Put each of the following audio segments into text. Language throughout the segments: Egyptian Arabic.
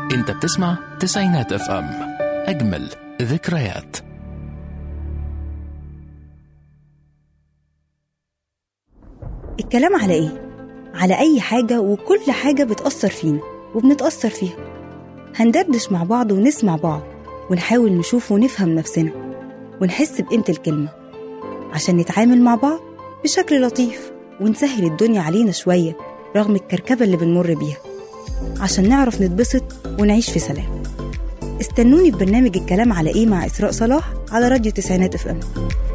انت بتسمع تسعينات اف ام اجمل ذكريات الكلام على ايه؟ على أي حاجة وكل حاجة بتأثر فينا وبنتأثر فيها هندردش مع بعض ونسمع بعض ونحاول نشوف ونفهم نفسنا ونحس بقيمة الكلمة عشان نتعامل مع بعض بشكل لطيف ونسهل الدنيا علينا شوية رغم الكركبة اللي بنمر بيها عشان نعرف نتبسط ونعيش في سلام استنوني في برنامج الكلام على ايه مع إسراء صلاح على راديو تسعينات اف ام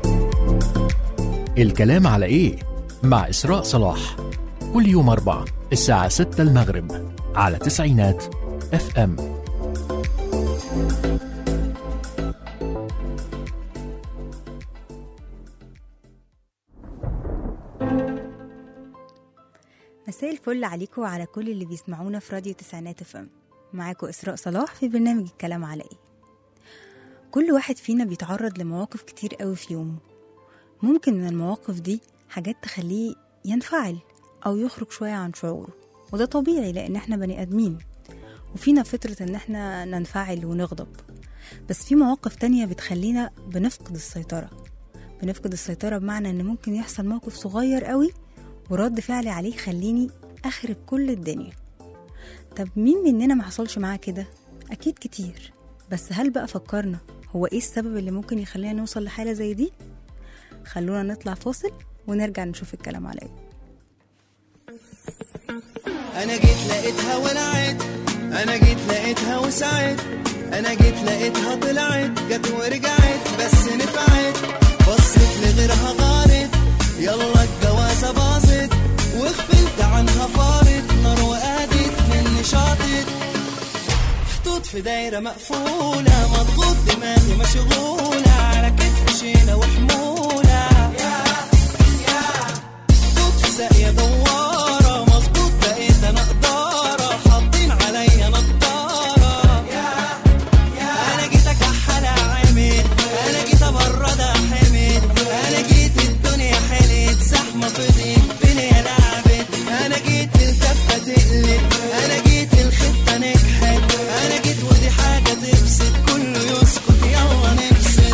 الكلام على ايه مع اسراء صلاح كل يوم اربعة الساعة 6 المغرب على تسعينات اف ام مساء الفل عليكم وعلى كل اللي بيسمعونا في راديو تسعينات اف ام معاكم اسراء صلاح في برنامج الكلام على ايه كل واحد فينا بيتعرض لمواقف كتير قوي في يومه ممكن من المواقف دي حاجات تخليه ينفعل او يخرج شويه عن شعوره وده طبيعي لان احنا بني ادمين وفينا فطره ان احنا ننفعل ونغضب بس في مواقف تانية بتخلينا بنفقد السيطره بنفقد السيطره بمعنى ان ممكن يحصل موقف صغير قوي ورد فعلي عليه يخليني اخرب كل الدنيا طب مين مننا ما حصلش معاه كده اكيد كتير بس هل بقى فكرنا هو ايه السبب اللي ممكن يخلينا نوصل لحاله زي دي خلونا نطلع فاصل ونرجع نشوف الكلام على ايه انا جيت لقيتها ولعت انا جيت لقيتها وسعت انا جيت لقيتها طلعت جت ورجعت بس نفعت بصت لغيرها غارت يلا الجوازه باظت وغفلت عنها فارت نار وقادت مني شاطت محطوط في دايره مقفوله مضغوط دماغي مشغوله على كتف شيله وحموله محطوط في ساقيه دواره مظبوط بقيت انا قداره حاطين عليا نضاره انا جيت اكحل عمد انا جيت ابرد حمد انا جيت الدنيا حلت زحمه فضيت الدنيا لعبت انا جيت الكفه تقلب انا جيت الخطه نجحت انا جيت ودي حاجه تبسط كله يسكت يلا نبسط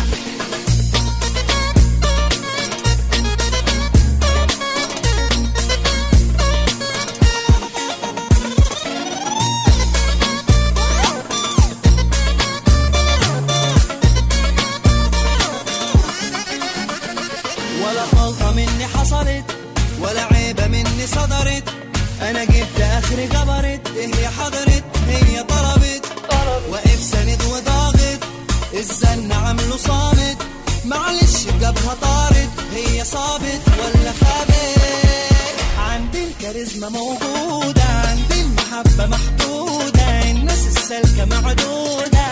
ولا غلطة مني حصلت ولا عيبة مني صدرت أنا جبت آخري جبرت إيه هي حضرت هي طلبت واقف سند وضاغط الزن عامله صامت معلش جابها طارت هي صابت ولا خابت عندي الكاريزما موجودة عندي المحبة محدودة الناس السالكة معدودة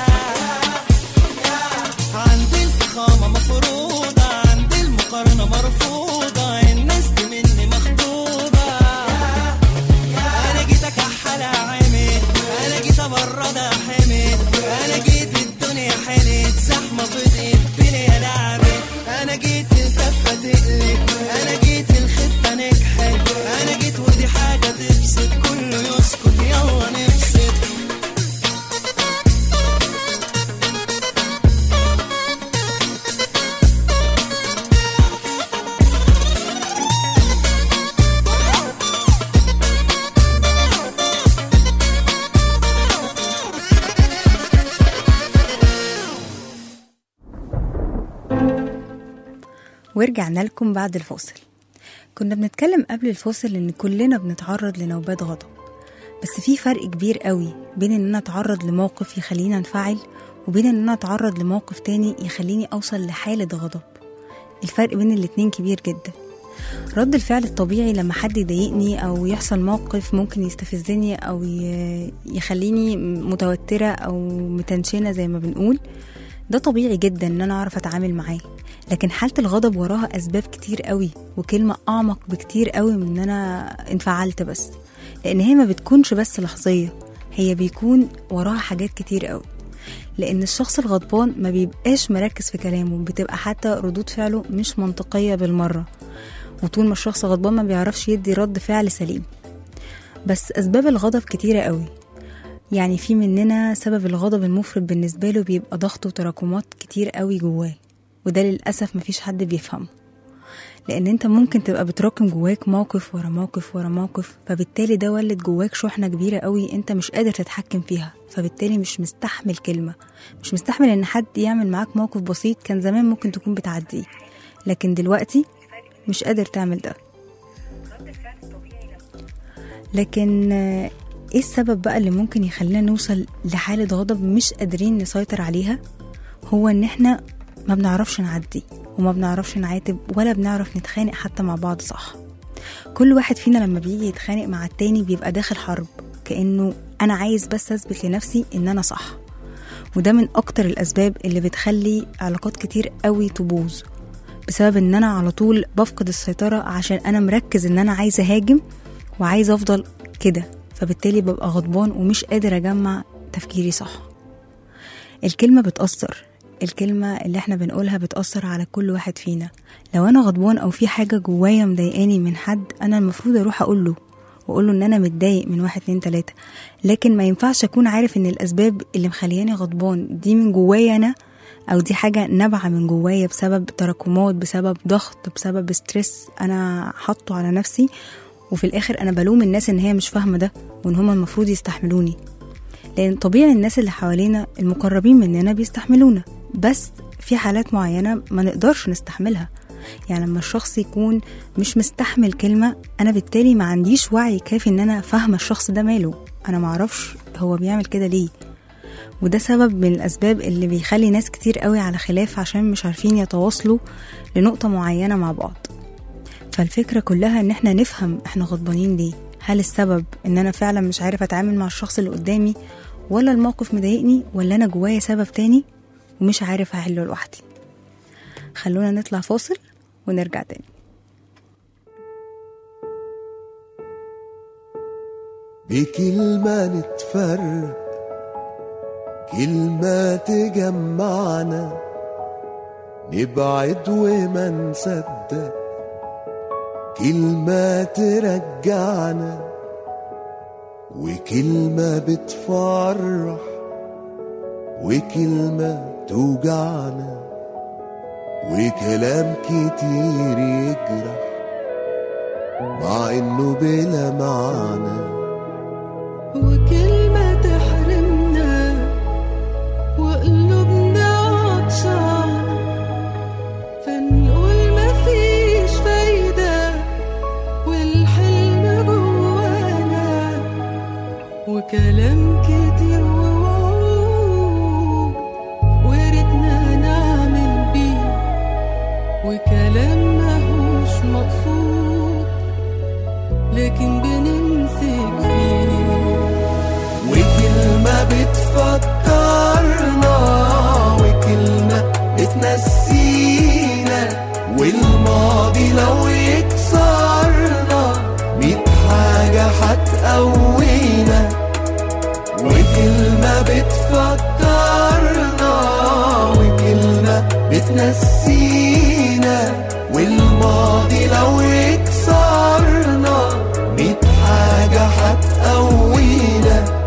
عندي الفخامة مفروضة عندي المقارنة مرفوضة الناس دي مني مخطوبة أنا جيت أكحل عمد أنا جيت أبرد حمد أنا جيت الدنيا حلت زحمة فضيت الدنيا لعبت أنا جيت الكفة تقلب أنا جيت الخطة نجحت أنا جيت ودي حاجة تبسط كله يسكت يلا نبسط ورجعنا لكم بعد الفاصل كنا بنتكلم قبل الفاصل ان كلنا بنتعرض لنوبات غضب بس في فرق كبير قوي بين ان انا اتعرض لموقف يخليني انفعل وبين ان انا اتعرض لموقف تاني يخليني اوصل لحالة غضب الفرق بين الاتنين كبير جدا رد الفعل الطبيعي لما حد يضايقني او يحصل موقف ممكن يستفزني او ي- يخليني متوترة او متنشنة زي ما بنقول ده طبيعي جدا ان انا اعرف اتعامل معاه لكن حالة الغضب وراها اسباب كتير قوي وكلمة اعمق بكتير قوي من ان انا انفعلت بس لان هي ما بتكونش بس لحظية هي بيكون وراها حاجات كتير قوي لان الشخص الغضبان ما بيبقاش مركز في كلامه بتبقى حتى ردود فعله مش منطقية بالمرة وطول ما الشخص غضبان ما بيعرفش يدي رد فعل سليم بس اسباب الغضب كتيرة قوي يعني في مننا سبب الغضب المفرط بالنسبة له بيبقى ضغط وتراكمات كتير قوي جواه وده للأسف مفيش حد بيفهمه لأن أنت ممكن تبقى بتراكم جواك موقف ورا موقف ورا موقف فبالتالي ده ولد جواك شحنة كبيرة قوي أنت مش قادر تتحكم فيها فبالتالي مش مستحمل كلمة مش مستحمل إن حد يعمل معاك موقف بسيط كان زمان ممكن تكون بتعديه لكن دلوقتي مش قادر تعمل ده لكن آه، ايه السبب بقى اللي ممكن يخلينا نوصل لحالة غضب مش قادرين نسيطر عليها هو ان احنا ما بنعرفش نعدي وما بنعرفش نعاتب ولا بنعرف نتخانق حتى مع بعض صح كل واحد فينا لما بيجي يتخانق مع التاني بيبقى داخل حرب كأنه أنا عايز بس أثبت لنفسي إن أنا صح وده من أكتر الأسباب اللي بتخلي علاقات كتير قوي تبوظ بسبب إن أنا على طول بفقد السيطرة عشان أنا مركز إن أنا عايز أهاجم وعايز أفضل كده فبالتالي ببقى غضبان ومش قادر أجمع تفكيري صح الكلمة بتأثر الكلمة اللي احنا بنقولها بتأثر على كل واحد فينا لو أنا غضبان أو في حاجة جوايا مضايقاني من حد أنا المفروض أروح أقوله وأقوله إن أنا متضايق من واحد اتنين تلاتة لكن ما ينفعش أكون عارف إن الأسباب اللي مخلياني غضبان دي من جوايا أنا أو دي حاجة نابعة من جوايا بسبب تراكمات بسبب ضغط بسبب ستريس أنا حاطه على نفسي وفي الآخر أنا بلوم الناس إن هي مش فاهمة ده وإن هما المفروض يستحملوني لأن طبيعي الناس اللي حوالينا المقربين مننا بيستحملونا بس في حالات معينة ما نقدرش نستحملها يعني لما الشخص يكون مش مستحمل كلمة أنا بالتالي ما عنديش وعي كافي إن أنا فاهمة الشخص ده ماله أنا معرفش هو بيعمل كده ليه وده سبب من الأسباب اللي بيخلي ناس كتير قوي على خلاف عشان مش عارفين يتواصلوا لنقطة معينة مع بعض فالفكرة كلها إن احنا نفهم احنا غضبانين ليه هل السبب إن أنا فعلا مش عارف أتعامل مع الشخص اللي قدامي ولا الموقف مضايقني ولا أنا جوايا سبب تاني ومش عارف أحله لوحدي خلونا نطلع فاصل ونرجع تاني بكلمة نتفرق كلمة تجمعنا نبعد وما نصدق كلمة ترجعنا وكلمة بتفرح وكلمة توجعنا وكلام كتير يجرح مع انه بلا معنى وكلمة تحرمنا وقلوبنا عطشان فنقول مفيش فايدة والحلم جوانا وكلام كتير ووعود وريتنا نعمل بيه وكلام ماهوش مقصود لكن بنمسك فيه وكلمة بتفكرنا وكلمة بتنسينا والماضي لو يكسرنا ميت حاجة هتقوينا وكلمة بتفكرنا وكلمة بتنسينا والماضي لو يكسرنا ميت حاجة هتقوينا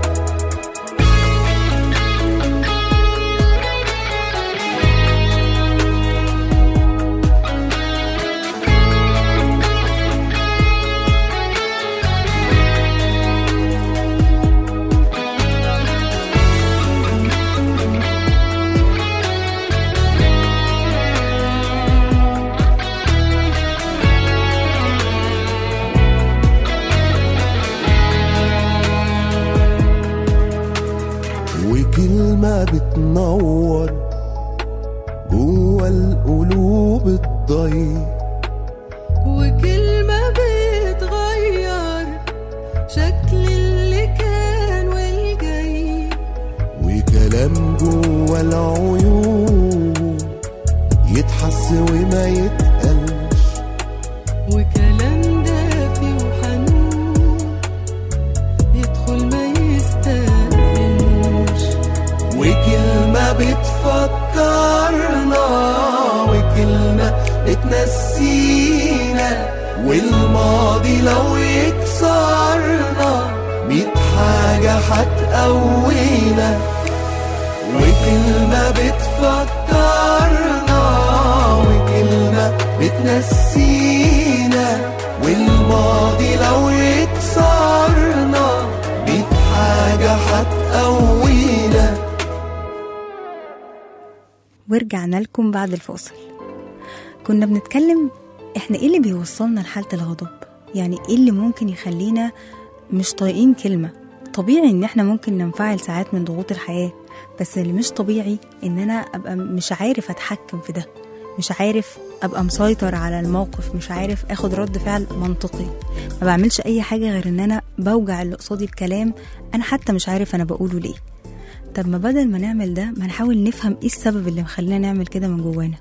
وكلمة بتنور جوا القلوب الضيق وكلمة بتغير شكل اللي كان والجاي وكلام جوا العيون يتحس وما يتقلش وكلام دافي وحنون يدخل ما يستأذنش وكلمة حاجة هتقوينا وكلمة بتفكرنا وكلمة بتنسينا والماضي لو يكسرنا بيت حاجة هتقوينا ورجعنا لكم بعد الفاصل كنا بنتكلم احنا ايه اللي بيوصلنا لحالة الغضب يعني ايه اللي ممكن يخلينا مش طايقين كلمة طبيعي ان احنا ممكن ننفعل ساعات من ضغوط الحياة بس اللي مش طبيعي ان انا ابقى مش عارف اتحكم في ده مش عارف ابقى مسيطر على الموقف مش عارف اخد رد فعل منطقي ما بعملش اي حاجة غير ان انا بوجع اللي قصادي بكلام انا حتى مش عارف انا بقوله ليه طب ما بدل ما نعمل ده ما نحاول نفهم ايه السبب اللي مخلينا نعمل كده من جوانا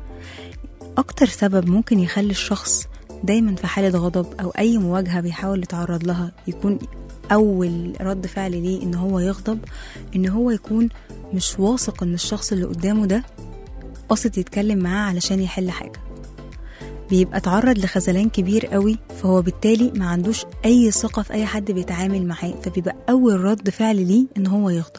اكتر سبب ممكن يخلي الشخص دايما في حالة غضب او اي مواجهة بيحاول يتعرض لها يكون اول رد فعل ليه ان هو يغضب ان هو يكون مش واثق ان الشخص اللي قدامه ده قصد يتكلم معاه علشان يحل حاجة بيبقى اتعرض لخذلان كبير قوي فهو بالتالي ما عندوش اي ثقة في اي حد بيتعامل معاه فبيبقى اول رد فعل ليه ان هو يغضب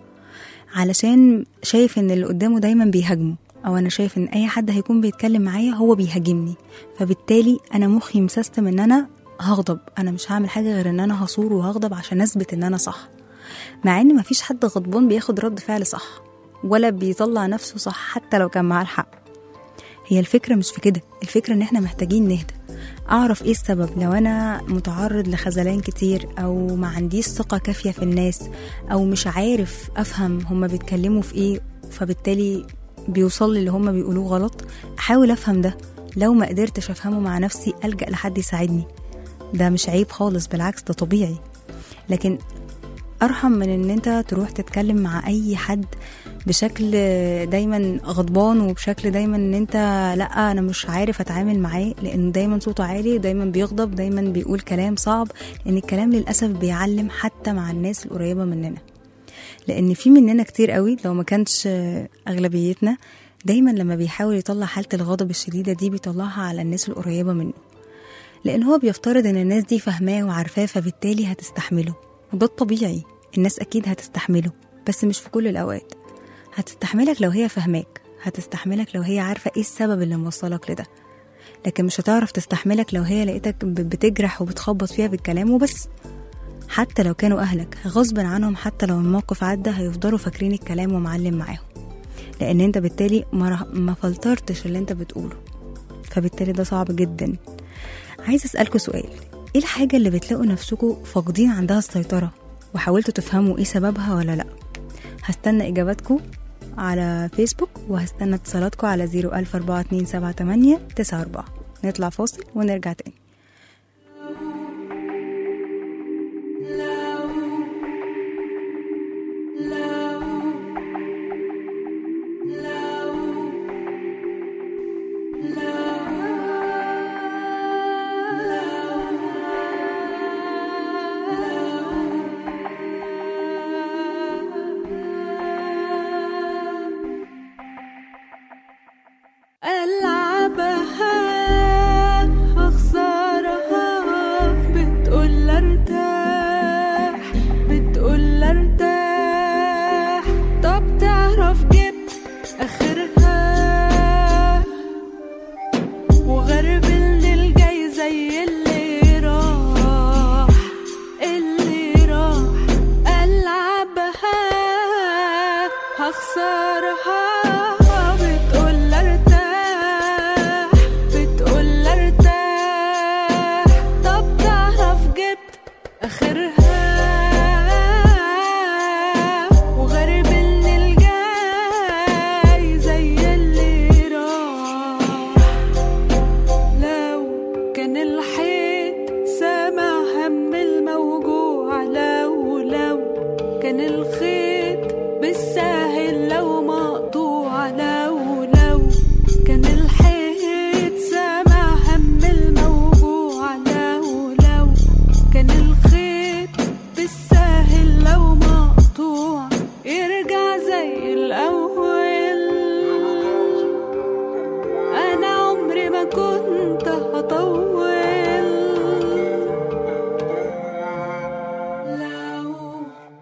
علشان شايف ان اللي قدامه دايما بيهاجمه او انا شايف ان اي حد هيكون بيتكلم معايا هو بيهاجمني فبالتالي انا مخي مسيستم ان انا هغضب انا مش هعمل حاجه غير ان انا هصور وهغضب عشان اثبت ان انا صح مع ان مفيش حد غضبان بياخد رد فعل صح ولا بيطلع نفسه صح حتى لو كان معاه الحق هي الفكرة مش في كده الفكرة ان احنا محتاجين نهدى اعرف ايه السبب لو انا متعرض لخذلان كتير او ما عنديش ثقة كافية في الناس او مش عارف افهم هما بيتكلموا في ايه فبالتالي بيوصل لي اللي هما بيقولوه غلط احاول افهم ده لو ما قدرتش افهمه مع نفسي الجا لحد يساعدني ده مش عيب خالص بالعكس ده طبيعي لكن ارحم من ان انت تروح تتكلم مع اي حد بشكل دايما غضبان وبشكل دايما ان انت لا انا مش عارف اتعامل معاه لان دايما صوته عالي دايما بيغضب دايما بيقول كلام صعب لان الكلام للاسف بيعلم حتى مع الناس القريبه مننا لان في مننا كتير قوي لو ما كانش اغلبيتنا دايما لما بيحاول يطلع حاله الغضب الشديده دي بيطلعها على الناس القريبه منه لان هو بيفترض ان الناس دي فاهماه وعارفاه فبالتالي هتستحمله وده الطبيعي الناس اكيد هتستحمله بس مش في كل الاوقات هتستحملك لو هي فاهماك هتستحملك لو هي عارفه ايه السبب اللي موصلك لده لكن مش هتعرف تستحملك لو هي لقيتك ب- بتجرح وبتخبط فيها بالكلام وبس حتى لو كانوا اهلك غصب عنهم حتى لو الموقف عدى هيفضلوا فاكرين الكلام ومعلم معاهم لان انت بالتالي ما, رح- ما فلترتش اللي انت بتقوله فبالتالي ده صعب جدا عايز اسالكوا سؤال ايه الحاجه اللي بتلاقوا نفسكم فاقدين عندها السيطره وحاولتوا تفهموا ايه سببها ولا لا هستنى اجاباتكم على فيسبوك وهستنى اتصالاتكم على 014278894 نطلع فاصل ونرجع تاني ألعبها أخسرها بتقول ارتاح بتقول ارتاح طب تعرف جبت آخرها وغربلني الجاي زي اللي راح اللي راح ألعبها هخسرها بتقول ارتاح بتقول ارتاح طب تعرف جبت اخرها وغربلني الجاي زي اللي راح لو كان الحيط سامع هم الموجوع لو لو كان الخيط بالساهل لو مقطوع لو لو كان الحيط سامع هم الموجوع لو لو كان الخيط بالساهل لو مقطوع يرجع زي الأول أنا عمري ما كنت هطول لو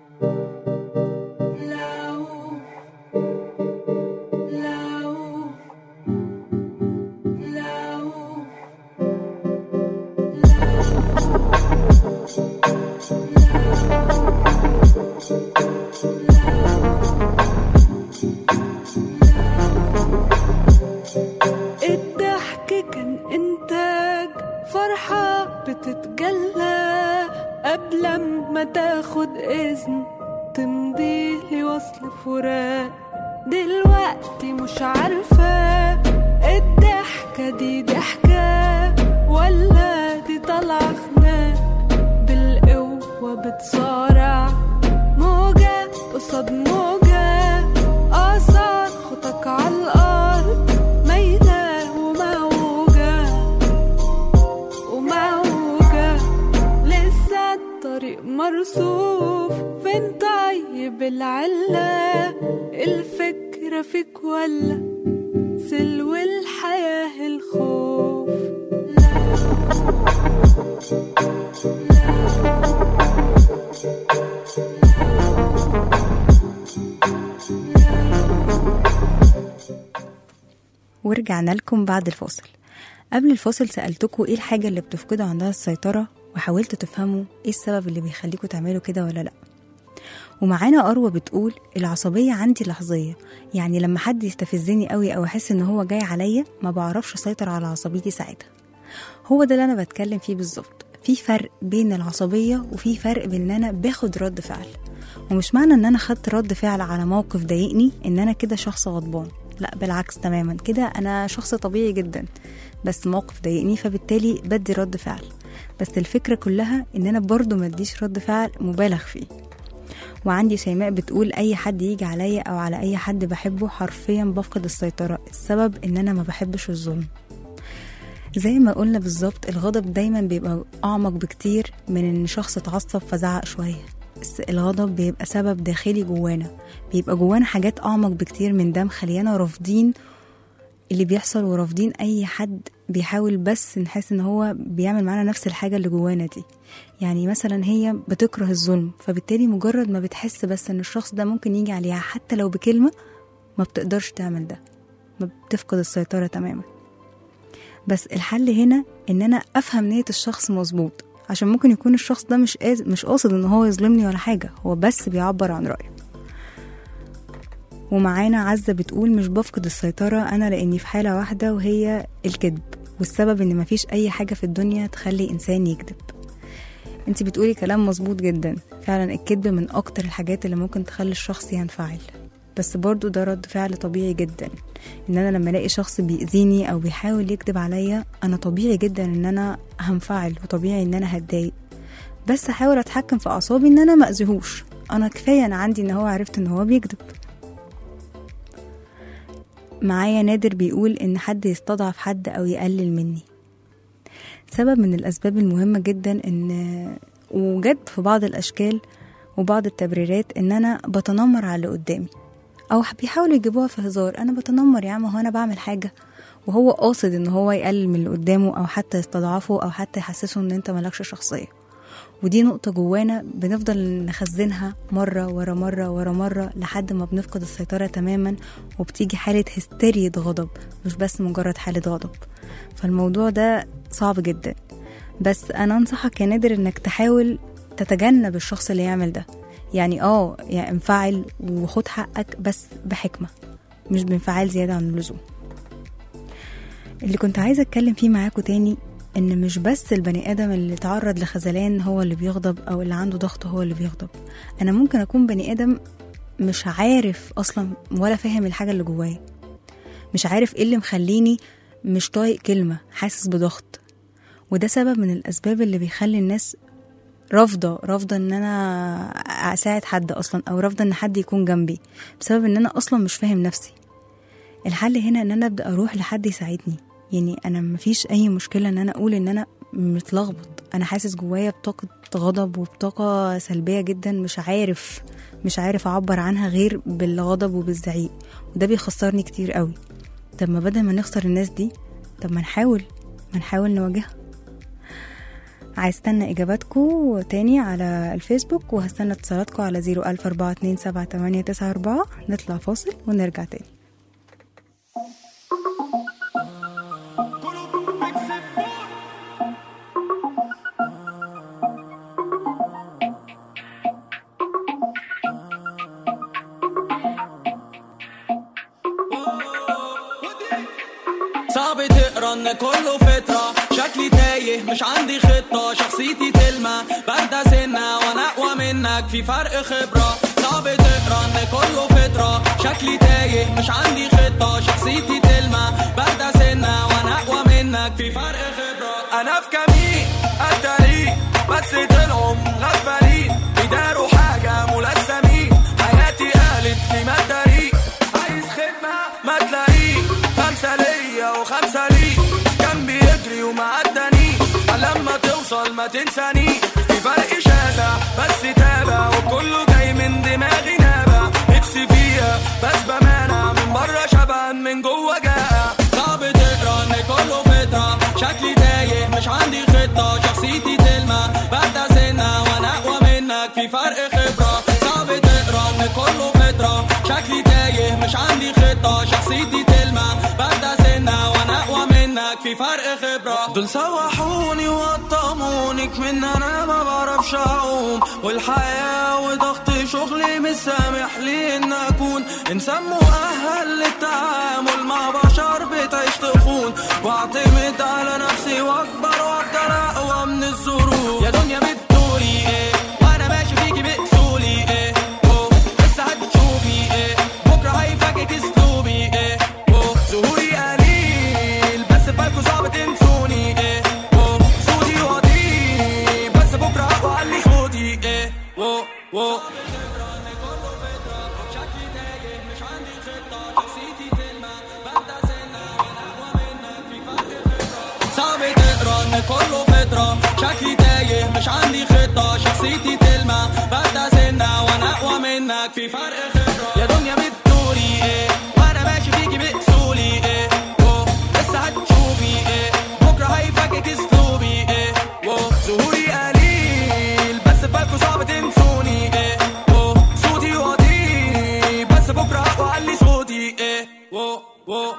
كلا قبل ما تاخد إذن تمضي لي وصل فراق دلوقتي مش عارفة الضحكة دي ضحكة ولا دي طالعة خناق بالقوة بتصارع موجة قصاد موجة قصاد خطك عالأرض ميلة وموجة وموجة لسه الطريق مرصوف فين طيب العلة الفكرة فيك ولا سلو الحياة الخوف ورجعنا لكم بعد الفاصل قبل الفاصل سألتكم ايه الحاجة اللي بتفقدوا عندها السيطرة وحاولتوا تفهموا ايه السبب اللي بيخليكوا تعملوا كده ولا لأ ومعانا أروى بتقول العصبية عندي لحظية يعني لما حد يستفزني قوي أو أحس إن هو جاي عليا ما بعرفش أسيطر على عصبيتي ساعتها هو ده اللي أنا بتكلم فيه بالظبط في فرق بين العصبية وفي فرق بين إن أنا باخد رد فعل ومش معنى إن أنا خدت رد فعل على موقف ضايقني إن أنا كده شخص غضبان لا بالعكس تماما كده أنا شخص طبيعي جدا بس موقف ضايقني فبالتالي بدي رد فعل بس الفكرة كلها إن أنا برضو مديش رد فعل مبالغ فيه وعندي شيماء بتقول اي حد يجي عليا او على اي حد بحبه حرفيا بفقد السيطرة السبب ان انا ما بحبش الظلم زي ما قلنا بالظبط الغضب دايما بيبقى اعمق بكتير من ان شخص اتعصب فزعق شوية بس الغضب بيبقى سبب داخلي جوانا بيبقى جوانا حاجات اعمق بكتير من ده مخليانا رافضين اللي بيحصل ورافضين اي حد بيحاول بس نحس ان هو بيعمل معانا نفس الحاجة اللي جوانا دي يعني مثلا هي بتكره الظلم فبالتالي مجرد ما بتحس بس ان الشخص ده ممكن يجي عليها حتى لو بكلمة ما بتقدرش تعمل ده ما بتفقد السيطرة تماما بس الحل هنا ان انا افهم نية الشخص مظبوط عشان ممكن يكون الشخص ده مش قاز- مش قاصد ان هو يظلمني ولا حاجة هو بس بيعبر عن رأيه ومعانا عزة بتقول مش بفقد السيطرة أنا لأني في حالة واحدة وهي الكذب والسبب إن مفيش أي حاجة في الدنيا تخلي إنسان يكذب انت بتقولي كلام مظبوط جدا فعلا الكذب من أكتر الحاجات اللي ممكن تخلي الشخص ينفعل بس برضو ده رد فعل طبيعي جدا ان انا لما الاقي شخص بيأذيني او بيحاول يكذب عليا انا طبيعي جدا ان انا هنفعل وطبيعي ان انا هتضايق بس احاول اتحكم في اعصابي ان انا ما اذيهوش انا كفايه انا عندي ان هو عرفت ان هو بيكذب معايا نادر بيقول ان حد يستضعف حد او يقلل مني سبب من الاسباب المهمه جدا ان وجد في بعض الاشكال وبعض التبريرات ان انا بتنمر على اللي قدامي او بيحاولوا يجيبوها في هزار انا بتنمر يا عم هو انا بعمل حاجه وهو قاصد ان هو يقلل من اللي قدامه او حتى يستضعفه او حتى يحسسه ان انت مالكش شخصيه ودي نقطة جوانا بنفضل نخزنها مرة ورا مرة ورا مرة لحد ما بنفقد السيطرة تماما وبتيجي حالة هستيرية غضب مش بس مجرد حالة غضب فالموضوع ده صعب جدا بس أنا أنصحك يا نادر إنك تحاول تتجنب الشخص اللي يعمل ده يعني اه يعني انفعل وخد حقك بس بحكمة مش بانفعال زيادة عن اللزوم اللي كنت عايزة اتكلم فيه معاكم تاني ان مش بس البني ادم اللي تعرض لخذلان هو اللي بيغضب او اللي عنده ضغط هو اللي بيغضب انا ممكن اكون بني ادم مش عارف اصلا ولا فاهم الحاجة اللي جوايا مش عارف ايه اللي مخليني مش طايق كلمة حاسس بضغط وده سبب من الاسباب اللي بيخلي الناس رافضة رافضة ان انا اساعد حد اصلا او رافضة ان حد يكون جنبي بسبب ان انا اصلا مش فاهم نفسي الحل هنا ان انا ابدا اروح لحد يساعدني يعني انا مفيش اي مشكله ان انا اقول ان انا متلخبط انا حاسس جوايا بطاقه غضب وبطاقه سلبيه جدا مش عارف مش عارف اعبر عنها غير بالغضب وبالزعيق وده بيخسرني كتير قوي طب ما بدل ما نخسر الناس دي طب ما نحاول ما نحاول نواجهها عايز استنى اجاباتكم تاني على الفيسبوك وهستنى اتصالاتكم على 004278894 نطلع فاصل ونرجع تاني صعب تقرا تقرا ان كله فترة شكلي تايه مش عندي خطة شخصيتي تلمع باردة سنة وانا اقوى منك في فرق خبرة صعب تقرا ان كله فترة شكلي تايه مش عندي خطة شخصيتي تلمع باردة سنة وانا اقوى منك في فرق خبرة انا في كمين الطريق بس طلعوا مغفلين بيداروا حاجة ملثمين حياتي قالت لي ما الطريق عايز خدمة ما تلاقيه خمسة ليا وخمسة ليك كان بيجري وما عدانيش لما توصل ما تنسانيش في فرق شاسع بس تابع وكله جاي من دماغي نابع نفسي فيها بس بمانع من بره شبعان من جوه جائع صعب تقرا ان كله فترة شكلي تايه مش عندي خطة شخصيتي تلمع باردة سنة وانا اقوى منك في فرق خبرة صعب تقرا ان كله فترة شكلي تايه مش عندي خطة شخصيتي تلمع باردة سنة وانا اقوى منك في فرق خبرة دول سوحوني وقطموني من انا ما بعرفش اعوم والحياة وضغط شغلي مش سامح لي ان اكون انسان مؤهل للتعامل مع بشر بتعيش تخون واعتمد على نفسي واكبر وافضل اقوى من الظروف يا دنيا بتدوري ايه وانا ماشي فيكي بأسولي ايه أوه، لسه هتشوفي ايه بكره هيفاجئك اسلوبي ايه أوه، ظهوري قليل بس بالكوا صعب تنسوني ايه أوه، صوتي واطي بس بكره اقوى علي صوتي ايه أوه، أوه. صعب تقرا ان كله فترة شكلي تايه مش عندي خطة شخصيتي تلمع باردة سنة وانا اقوى منك في فرق خبرة يا دنيا بتدوري ايه وانا ماشي فيكي بأسولي ايه أوه، لسه هتشوفي ايه بكره هيفاجئك اسلوبي ايه أوه، ظهوري قليل بس بالكوا صعب تنسوني ايه أوه، صوتي واطي بس بكره اقوى علي صوتي ايه أوه، أوه.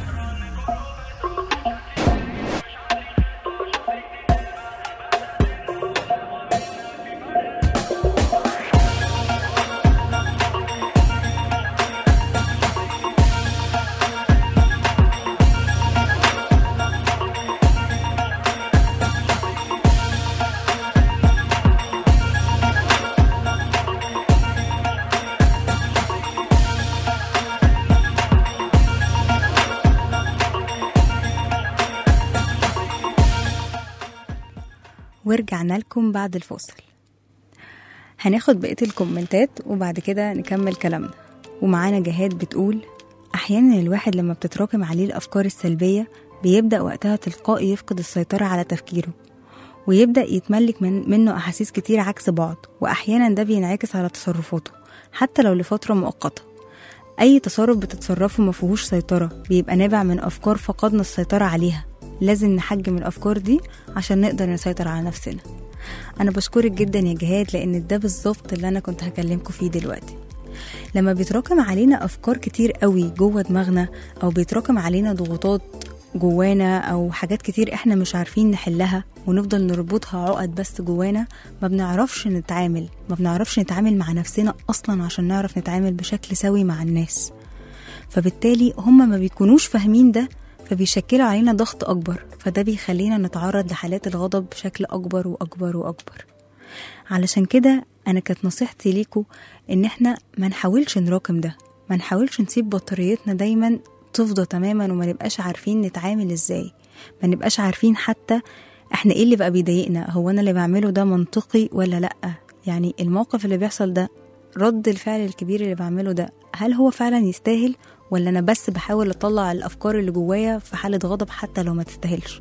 ورجعنا لكم بعد الفاصل هناخد بقية الكومنتات وبعد كده نكمل كلامنا ومعانا جهاد بتقول أحيانا الواحد لما بتتراكم عليه الأفكار السلبية بيبدأ وقتها تلقائي يفقد السيطرة على تفكيره ويبدأ يتملك من منه أحاسيس كتير عكس بعض وأحيانا ده بينعكس على تصرفاته حتى لو لفترة مؤقتة أي تصرف بتتصرفه مفيهوش سيطرة بيبقى نابع من أفكار فقدنا السيطرة عليها لازم نحجم الأفكار دي عشان نقدر نسيطر على نفسنا أنا بشكرك جدا يا جهاد لأن ده بالظبط اللي أنا كنت هكلمكم فيه دلوقتي لما بيتراكم علينا أفكار كتير قوي جوه دماغنا أو بيتراكم علينا ضغوطات جوانا أو حاجات كتير إحنا مش عارفين نحلها ونفضل نربطها عقد بس جوانا ما بنعرفش نتعامل ما بنعرفش نتعامل مع نفسنا أصلا عشان نعرف نتعامل بشكل سوي مع الناس فبالتالي هما ما بيكونوش فاهمين ده فبيشكلوا علينا ضغط أكبر فده بيخلينا نتعرض لحالات الغضب بشكل أكبر وأكبر وأكبر علشان كده أنا كانت نصيحتي ليكوا إن إحنا ما نحاولش نراكم ده ما نحاولش نسيب بطاريتنا دايما تفضى تماما وما نبقاش عارفين نتعامل إزاي ما نبقاش عارفين حتى إحنا إيه اللي بقى بيضايقنا هو أنا اللي بعمله ده منطقي ولا لأ يعني الموقف اللي بيحصل ده رد الفعل الكبير اللي بعمله ده هل هو فعلا يستاهل ولا انا بس بحاول اطلع الافكار اللي جوايا في حاله غضب حتى لو ما تستاهلش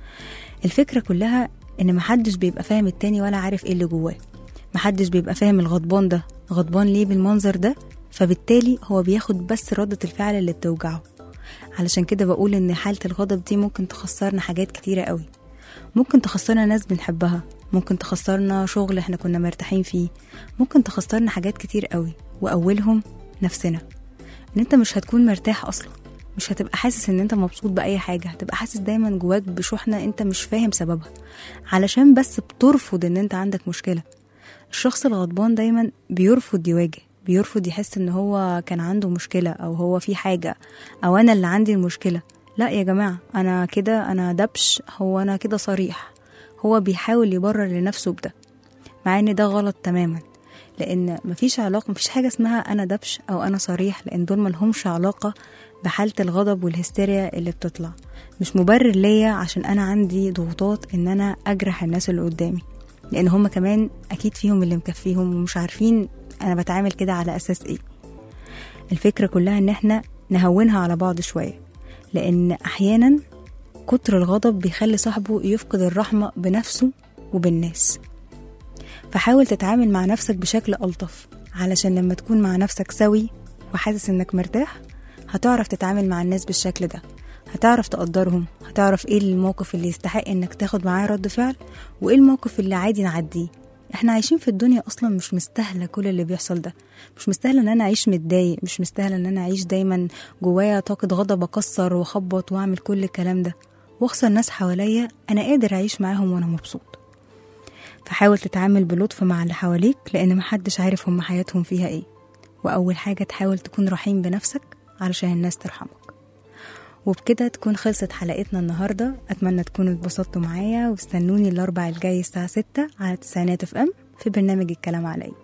الفكره كلها ان محدش بيبقى فاهم التاني ولا عارف ايه اللي جواه محدش بيبقى فاهم الغضبان ده غضبان ليه بالمنظر ده فبالتالي هو بياخد بس ردة الفعل اللي بتوجعه علشان كده بقول ان حالة الغضب دي ممكن تخسرنا حاجات كتيرة قوي ممكن تخسرنا ناس بنحبها ممكن تخسرنا شغل احنا كنا مرتاحين فيه ممكن تخسرنا حاجات كتير قوي واولهم نفسنا ان انت مش هتكون مرتاح اصلا مش هتبقى حاسس ان انت مبسوط باي حاجه هتبقى حاسس دايما جواك بشحنه انت مش فاهم سببها علشان بس بترفض ان انت عندك مشكله الشخص الغضبان دايما بيرفض يواجه بيرفض يحس ان هو كان عنده مشكله او هو في حاجه او انا اللي عندي المشكله لا يا جماعة أنا كده أنا دبش هو أنا كده صريح هو بيحاول يبرر لنفسه بده مع ان ده غلط تماما لان مفيش علاقه مفيش حاجه اسمها انا دبش او انا صريح لان دول ملهمش علاقه بحاله الغضب والهستيريا اللي بتطلع مش مبرر ليا عشان انا عندي ضغوطات ان انا اجرح الناس اللي قدامي لان هم كمان اكيد فيهم اللي مكفيهم ومش عارفين انا بتعامل كده على اساس ايه الفكره كلها ان احنا نهونها على بعض شويه لان احيانا كتر الغضب بيخلي صاحبه يفقد الرحمه بنفسه وبالناس فحاول تتعامل مع نفسك بشكل ألطف علشان لما تكون مع نفسك سوي وحاسس انك مرتاح هتعرف تتعامل مع الناس بالشكل ده هتعرف تقدرهم هتعرف ايه الموقف اللي يستحق انك تاخد معاه رد فعل وايه الموقف اللي عادي نعديه احنا عايشين في الدنيا اصلا مش مستاهله كل اللي بيحصل ده مش مستاهله ان انا اعيش متضايق مش مستاهله ان انا اعيش دايما جوايا طاقه غضب اكسر واخبط واعمل كل الكلام ده واخسر ناس حواليا انا قادر اعيش معاهم وانا مبسوط فحاول تتعامل بلطف مع اللي حواليك لأن محدش عارف هم حياتهم فيها ايه وأول حاجة تحاول تكون رحيم بنفسك علشان الناس ترحمك وبكده تكون خلصت حلقتنا النهاردة أتمنى تكونوا اتبسطتوا معايا واستنوني الأربع الجاي الساعة ستة على تسعينات اف ام في برنامج الكلام عليا